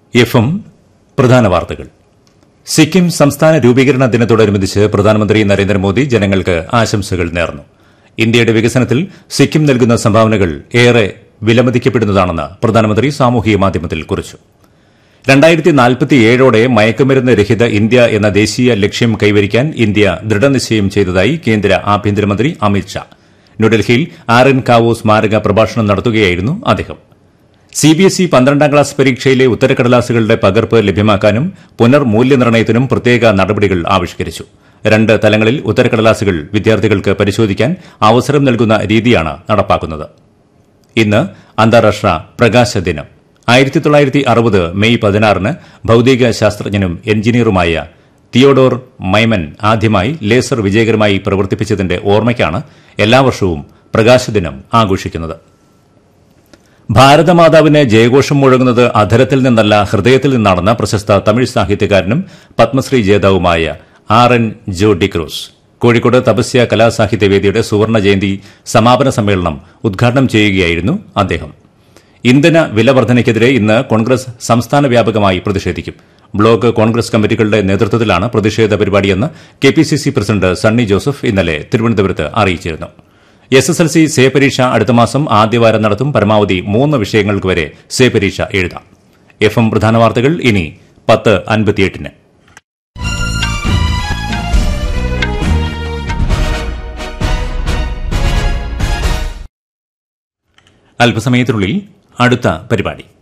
F M പ്രധാന വാർത്തകൾ സിക്കിം സംസ്ഥാന രൂപീകരണ ദിനത്തോടനുബന്ധിച്ച് പ്രധാനമന്ത്രി നരേന്ദ്രമോദി ജനങ്ങൾക്ക് ആശംസകൾ നേർന്നു ഇന്ത്യയുടെ വികസനത്തിൽ സിക്കിം നൽകുന്ന സംഭാവനകൾ ഏറെ വിലമതിക്കപ്പെടുന്നതാണെന്ന് പ്രധാനമന്ത്രി സാമൂഹിക മാധ്യമത്തിൽ കുറിച്ചു രണ്ടായിരത്തി നാൽപ്പത്തിയേഴോടെ മയക്കുമരുന്ന് രഹിത ഇന്ത്യ എന്ന ദേശീയ ലക്ഷ്യം കൈവരിക്കാൻ ഇന്ത്യ ദൃഢനിശ്ചയം ചെയ്തതായി കേന്ദ്ര ആഭ്യന്തരമന്ത്രി അമിത് ഷാ ന്യൂഡൽഹിയിൽ ആർ എൻ കാവോ സ്മാരക പ്രഭാഷണം നടത്തുകയായിരുന്നു അദ്ദേഹം സിബിഎസ്ഇ പന്ത്രണ്ടാം ക്ലാസ് പരീക്ഷയിലെ ഉത്തരക്കടലാസുകളുടെ പകർപ്പ് ലഭ്യമാക്കാനും പുനർമൂല്യനിർണ്ണയത്തിനും പ്രത്യേക നടപടികൾ ആവിഷ്കരിച്ചു രണ്ട് തലങ്ങളിൽ ഉത്തരക്കടലാസുകൾ വിദ്യാർത്ഥികൾക്ക് പരിശോധിക്കാൻ അവസരം നൽകുന്ന രീതിയാണ് നടപ്പാക്കുന്നത് ഇന്ന് അന്താരാഷ്ട്ര പ്രകാശ ദിനം ആയിരത്തി തൊള്ളായിരത്തി അറുപത് മെയ് പതിനാറിന് ഭൌതിക ശാസ്ത്രജ്ഞനും എഞ്ചിനീയറുമായ തിയോഡോർ മൈമൻ ആദ്യമായി ലേസർ വിജയകരമായി പ്രവർത്തിപ്പിച്ചതിന്റെ ഓർമ്മയ്ക്കാണ് എല്ലാ വർഷവും പ്രകാശദിനം ആഘോഷിക്കുന്നത് ഭാരതമാതാവിന് ജയഘോഷം മുഴങ്ങുന്നത് അധരത്തിൽ നിന്നല്ല ഹൃദയത്തിൽ നിന്നാണെന്ന് പ്രശസ്ത തമിഴ് സാഹിത്യകാരനും പത്മശ്രീ ജേതാവുമായ ആർ എൻ ജോ ഡിക്രൂസ് കോഴിക്കോട് തപസ്യ കലാസാഹിത്യവേദിയുടെ സുവർണ ജയന്തി സമാപന സമ്മേളനം ഉദ്ഘാടനം ചെയ്യുകയായിരുന്നു അദ്ദേഹം ഇന്ധന വില വർധനയ്ക്കെതിരെ ഇന്ന് കോൺഗ്രസ് സംസ്ഥാന വ്യാപകമായി പ്രതിഷേധിക്കും ബ്ലോക്ക് കോൺഗ്രസ് കമ്മിറ്റികളുടെ നേതൃത്വത്തിലാണ് പ്രതിഷേധ പരിപാടിയെന്ന് K P C C president Sunny Joseph ഇന്നലെ തിരുവനന്തപുരത്ത് അറിയിച്ചിരുന്നു S S L C SAY പരീക്ഷ അടുത്ത മാസം ആദ്യവാരം നടത്തും പരമാവധി മൂന്ന് വിഷയങ്ങൾക്ക് വരെ സേ പരീക്ഷ എഴുതാം എഫ് എം പ്രധാന വാർത്തകൾ ഇനി പത്ത് അൻപത്തിയെട്ടിന് അല്പസമയത്തിനുള്ളിൽ അടുത്ത പരിപാടി